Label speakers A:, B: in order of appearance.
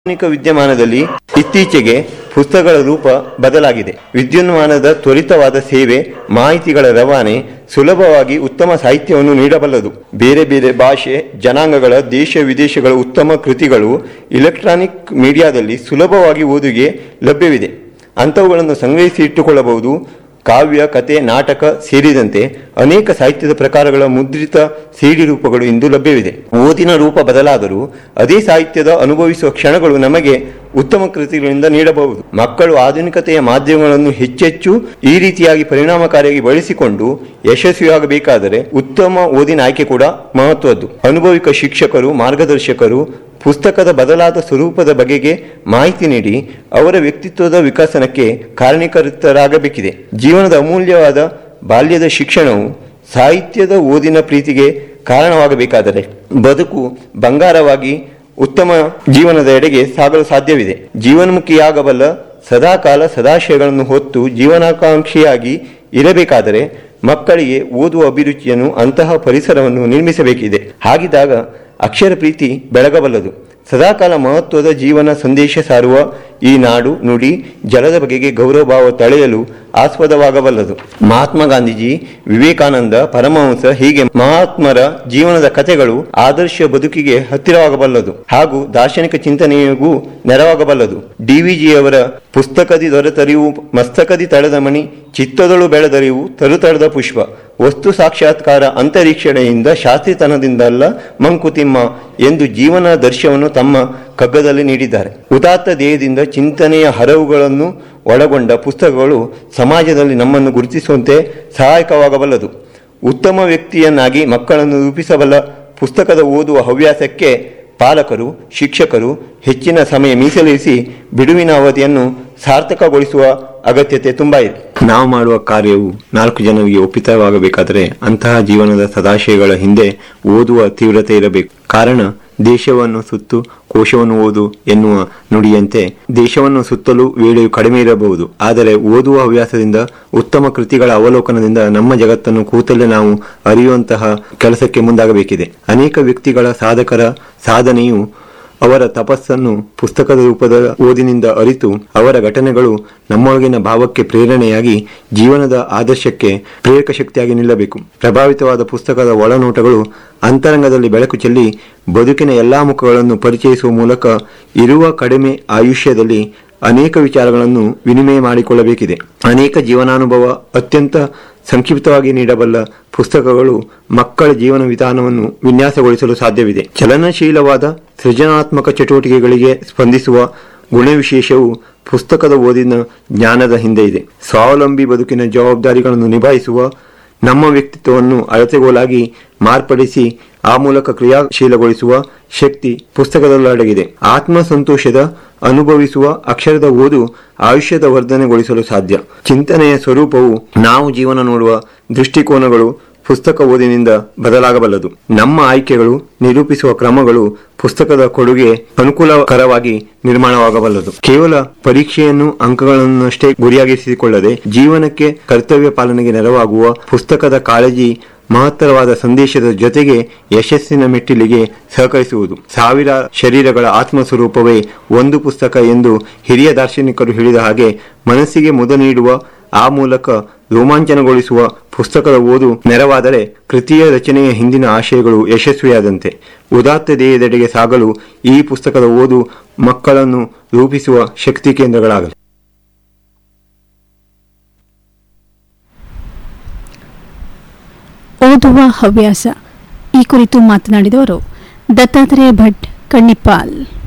A: ಆಧುನಿಕ ವಿದ್ಯಮಾನದಲ್ಲಿ ಇತ್ತೀಚೆಗೆ ಪುಸ್ತಕಗಳ ರೂಪ ಬದಲಾಗಿದೆ ವಿದ್ಯುನ್ಮಾನದ ತ್ವರಿತವಾದ ಸೇವೆ ಮಾಹಿತಿಗಳ ರವಾನೆ ಸುಲಭವಾಗಿ ಉತ್ತಮ ಸಾಹಿತ್ಯವನ್ನು ನೀಡಬಲ್ಲದು ಬೇರೆ ಬೇರೆ ಭಾಷೆ ಜನಾಂಗಗಳ ದೇಶ ವಿದೇಶಗಳ ಉತ್ತಮ ಕೃತಿಗಳು ಇಲೆಕ್ಟ್ರಾನಿಕ್ ಮೀಡಿಯಾದಲ್ಲಿ ಸುಲಭವಾಗಿ ಓದಿಗೆ ಲಭ್ಯವಿದೆ ಅಂಥವುಗಳನ್ನು ಸಂಗ್ರಹಿಸಿ ಇಟ್ಟುಕೊಳ್ಳಬಹುದು ಕಾವ್ಯ ಕತೆ ನಾಟಕ ಸೇರಿದಂತೆ ಅನೇಕ ಸಾಹಿತ್ಯದ ಪ್ರಕಾರಗಳ ಮುದ್ರಿತ ಸಿಡಿ ರೂಪಗಳು ಇಂದು ಲಭ್ಯವಿದೆ ಓದಿನ ರೂಪ ಬದಲಾದರೂ ಅದೇ ಸಾಹಿತ್ಯದ ಅನುಭವಿಸುವ ಕ್ಷಣಗಳು ನಮಗೆ ಉತ್ತಮ ಕೃತಿಗಳಿಂದ ನೀಡಬಹುದು ಮಕ್ಕಳು ಆಧುನಿಕತೆಯ ಮಾಧ್ಯಮಗಳನ್ನು ಹೆಚ್ಚೆಚ್ಚು ಈ ರೀತಿಯಾಗಿ ಪರಿಣಾಮಕಾರಿಯಾಗಿ ಬಳಸಿಕೊಂಡು ಯಶಸ್ವಿಯಾಗಬೇಕಾದರೆ ಉತ್ತಮ ಓದಿನ ಆಯ್ಕೆ ಕೂಡ ಮಹತ್ವದ್ದು ಅನುಭವಿಕ ಶಿಕ್ಷಕರು ಮಾರ್ಗದರ್ಶಕರು ಪುಸ್ತಕದ ಬದಲಾದ ಸ್ವರೂಪದ ಬಗೆಗೆ ಮಾಹಿತಿ ನೀಡಿ ಅವರ ವ್ಯಕ್ತಿತ್ವದ ವಿಕಸನಕ್ಕೆ ಕಾರಣೀಕೃತರಾಗಬೇಕಿದೆ ಜೀವನದ ಅಮೂಲ್ಯವಾದ ಬಾಲ್ಯದ ಶಿಕ್ಷಣವು ಸಾಹಿತ್ಯದ ಓದಿನ ಪ್ರೀತಿಗೆ ಕಾರಣವಾಗಬೇಕಾದರೆ ಬದುಕು ಬಂಗಾರವಾಗಿ ಉತ್ತಮ ಜೀವನದ ಎಡೆಗೆ ಸಾಗಲು ಸಾಧ್ಯವಿದೆ ಜೀವನ್ಮುಖಿಯಾಗಬಲ್ಲ ಸದಾಕಾಲ ಸದಾಶಯಗಳನ್ನು ಹೊತ್ತು ಜೀವನಾಕಾಂಕ್ಷಿಯಾಗಿ ಇರಬೇಕಾದರೆ ಮಕ್ಕಳಿಗೆ ಓದುವ ಅಭಿರುಚಿಯನ್ನು ಅಂತಹ ಪರಿಸರವನ್ನು ನಿರ್ಮಿಸಬೇಕಿದೆ ಹಾಗಿದ್ದಾಗ ಅಕ್ಷರ ಪ್ರೀತಿ ಬೆಳಗಬಲ್ಲದು ಸದಾಕಾಲ ಮಹತ್ವದ ಜೀವನ ಸಂದೇಶ ಸಾರುವ ಈ ನಾಡು ನುಡಿ ಜಲದ ಬಗೆಗೆ ಗೌರವ ಭಾವ ತಳೆಯಲು ಆಸ್ಪದವಾಗಬಲ್ಲದು ಮಹಾತ್ಮ ಗಾಂಧೀಜಿ ವಿವೇಕಾನಂದ ಪರಮಹಂಸ ಹೀಗೆ ಮಹಾತ್ಮರ ಜೀವನದ ಕಥೆಗಳು ಆದರ್ಶ ಬದುಕಿಗೆ ಹತ್ತಿರವಾಗಬಲ್ಲದು ಹಾಗೂ ದಾರ್ಶನಿಕ ಚಿಂತನೆಗೂ ನೆರವಾಗಬಲ್ಲದು ಡಿವಿಜಿಯವರ ಪುಸ್ತಕದಿ ದೊರೆತರಿವು ಮಸ್ತಕದಿ ತಳೆದ ಮಣಿ ಚಿತ್ತದಳು ಬೆಳೆದರಿವು ತರುತಳೆದ ಪುಷ್ಪ ವಸ್ತು ಸಾಕ್ಷಾತ್ಕಾರ ಅಂತರೀಕ್ಷಣೆಯಿಂದ ಶಾಸ್ತ್ರಿತನದಿಂದಲ್ಲ ಮಂಕುತಿಮ್ಮ ಎಂದು ಜೀವನ ದರ್ಶವನ್ನು ತಮ್ಮ ಕಗ್ಗದಲ್ಲಿ ನೀಡಿದ್ದಾರೆ ಉದಾತ್ತ ದೇಹದಿಂದ ಚಿಂತನೆಯ ಹರವುಗಳನ್ನು ಒಳಗೊಂಡ ಪುಸ್ತಕಗಳು ಸಮಾಜದಲ್ಲಿ ನಮ್ಮನ್ನು ಗುರುತಿಸುವಂತೆ ಸಹಾಯಕವಾಗಬಲ್ಲದು ಉತ್ತಮ ವ್ಯಕ್ತಿಯನ್ನಾಗಿ ಮಕ್ಕಳನ್ನು ರೂಪಿಸಬಲ್ಲ ಪುಸ್ತಕದ ಓದುವ ಹವ್ಯಾಸಕ್ಕೆ ಪಾಲಕರು ಶಿಕ್ಷಕರು ಹೆಚ್ಚಿನ ಸಮಯ ಮೀಸಲಿರಿಸಿ ಬಿಡುವಿನ ಅವಧಿಯನ್ನು ಸಾರ್ಥಕಗೊಳಿಸುವ ಅಗತ್ಯತೆ ತುಂಬ ಇದೆ ನಾವು ಮಾಡುವ ಕಾರ್ಯವು ನಾಲ್ಕು ಜನರಿಗೆ ಒಪ್ಪಿತವಾಗಬೇಕಾದರೆ ಅಂತಹ ಜೀವನದ ಸದಾಶಯಗಳ ಹಿಂದೆ ಓದುವ ತೀವ್ರತೆ ಇರಬೇಕು ಕಾರಣ ದೇಶವನ್ನು ಸುತ್ತು ಕೋಶವನ್ನು ಓದು ಎನ್ನುವ ನುಡಿಯಂತೆ ದೇಶವನ್ನು ಸುತ್ತಲೂ ವೇಳೆಯು ಕಡಿಮೆ ಇರಬಹುದು ಆದರೆ ಓದುವ ಹವ್ಯಾಸದಿಂದ ಉತ್ತಮ ಕೃತಿಗಳ ಅವಲೋಕನದಿಂದ ನಮ್ಮ ಜಗತ್ತನ್ನು ಕೂತಲ್ಲೇ ನಾವು ಅರಿಯುವಂತಹ ಕೆಲಸಕ್ಕೆ ಮುಂದಾಗಬೇಕಿದೆ ಅನೇಕ ವ್ಯಕ್ತಿಗಳ ಸಾಧಕರ ಸಾಧನೆಯು ಅವರ ತಪಸ್ಸನ್ನು ಪುಸ್ತಕದ ರೂಪದ ಓದಿನಿಂದ ಅರಿತು ಅವರ ಘಟನೆಗಳು ನಮ್ಮೊಳಗಿನ ಭಾವಕ್ಕೆ ಪ್ರೇರಣೆಯಾಗಿ ಜೀವನದ ಆದರ್ಶಕ್ಕೆ ಪ್ರೇರಕ ಶಕ್ತಿಯಾಗಿ ನಿಲ್ಲಬೇಕು ಪ್ರಭಾವಿತವಾದ ಪುಸ್ತಕದ ಒಳನೋಟಗಳು ಅಂತರಂಗದಲ್ಲಿ ಬೆಳಕು ಚೆಲ್ಲಿ ಬದುಕಿನ ಎಲ್ಲಾ ಮುಖಗಳನ್ನು ಪರಿಚಯಿಸುವ ಮೂಲಕ ಇರುವ ಕಡಿಮೆ ಆಯುಷ್ಯದಲ್ಲಿ ಅನೇಕ ವಿಚಾರಗಳನ್ನು ವಿನಿಮಯ ಮಾಡಿಕೊಳ್ಳಬೇಕಿದೆ ಅನೇಕ ಜೀವನಾನುಭವ ಅತ್ಯಂತ ಸಂಕ್ಷಿಪ್ತವಾಗಿ ನೀಡಬಲ್ಲ ಪುಸ್ತಕಗಳು ಮಕ್ಕಳ ಜೀವನ ವಿಧಾನವನ್ನು ವಿನ್ಯಾಸಗೊಳಿಸಲು ಸಾಧ್ಯವಿದೆ ಚಲನಶೀಲವಾದ ಸೃಜನಾತ್ಮಕ ಚಟುವಟಿಕೆಗಳಿಗೆ ಸ್ಪಂದಿಸುವ ಗುಣವಿಶೇಷವು ಪುಸ್ತಕದ ಓದಿನ ಜ್ಞಾನದ ಹಿಂದೆ ಇದೆ ಸ್ವಾವಲಂಬಿ ಬದುಕಿನ ಜವಾಬ್ದಾರಿಗಳನ್ನು ನಿಭಾಯಿಸುವ ನಮ್ಮ ವ್ಯಕ್ತಿತ್ವವನ್ನು ಅಳತೆಗೋಲಾಗಿ ಮಾರ್ಪಡಿಸಿ ಆ ಮೂಲಕ ಕ್ರಿಯಾಶೀಲಗೊಳಿಸುವ ಶಕ್ತಿ ಪುಸ್ತಕದಲ್ಲಡಗಿದೆ ಆತ್ಮ ಸಂತೋಷದ ಅನುಭವಿಸುವ ಅಕ್ಷರದ ಓದು ಆಯುಷ್ಯದ ವರ್ಧನೆಗೊಳಿಸಲು ಸಾಧ್ಯ ಚಿಂತನೆಯ ಸ್ವರೂಪವು ನಾವು ಜೀವನ ನೋಡುವ ದೃಷ್ಟಿಕೋನಗಳು ಪುಸ್ತಕ ಓದಿನಿಂದ ಬದಲಾಗಬಲ್ಲದು ನಮ್ಮ ಆಯ್ಕೆಗಳು ನಿರೂಪಿಸುವ ಕ್ರಮಗಳು ಪುಸ್ತಕದ ಕೊಡುಗೆ ಅನುಕೂಲಕರವಾಗಿ ನಿರ್ಮಾಣವಾಗಬಲ್ಲದು ಕೇವಲ ಪರೀಕ್ಷೆಯನ್ನು ಅಂಕಗಳನ್ನಷ್ಟೇ ಗುರಿಯಾಗಿಸಿಕೊಳ್ಳದೆ ಜೀವನಕ್ಕೆ ಕರ್ತವ್ಯ ಪಾಲನೆಗೆ ನೆರವಾಗುವ ಪುಸ್ತಕದ ಕಾಳಜಿ ಮಹತ್ತರವಾದ ಸಂದೇಶದ ಜೊತೆಗೆ ಯಶಸ್ಸಿನ ಮೆಟ್ಟಿಲಿಗೆ ಸಹಕರಿಸುವುದು ಸಾವಿರ ಶರೀರಗಳ ಆತ್ಮಸ್ವರೂಪವೇ ಒಂದು ಪುಸ್ತಕ ಎಂದು ಹಿರಿಯ ದಾರ್ಶನಿಕರು ಹೇಳಿದ ಹಾಗೆ ಮನಸ್ಸಿಗೆ ಮುದ ನೀಡುವ ಆ ಮೂಲಕ ರೋಮಾಂಚನಗೊಳಿಸುವ ಪುಸ್ತಕದ ಓದು ನೆರವಾದರೆ ಕೃತಿಯ ರಚನೆಯ ಹಿಂದಿನ ಆಶಯಗಳು ಯಶಸ್ವಿಯಾದಂತೆ ಉದಾತ್ತ ಧ್ಯೇಯದೆಡೆಗೆ ಸಾಗಲು ಈ ಪುಸ್ತಕದ ಓದು ಮಕ್ಕಳನ್ನು ರೂಪಿಸುವ ಶಕ್ತಿ ಕೇಂದ್ರಗಳಾಗಲಿ
B: ಓದುವ ಹವ್ಯಾಸ ಈ ಕುರಿತು ಮಾತನಾಡಿದವರು ದತ್ತಾತ್ರೇಯ ಭಟ್ ಕಣ್ಣಿಪ್ಪಾಲ್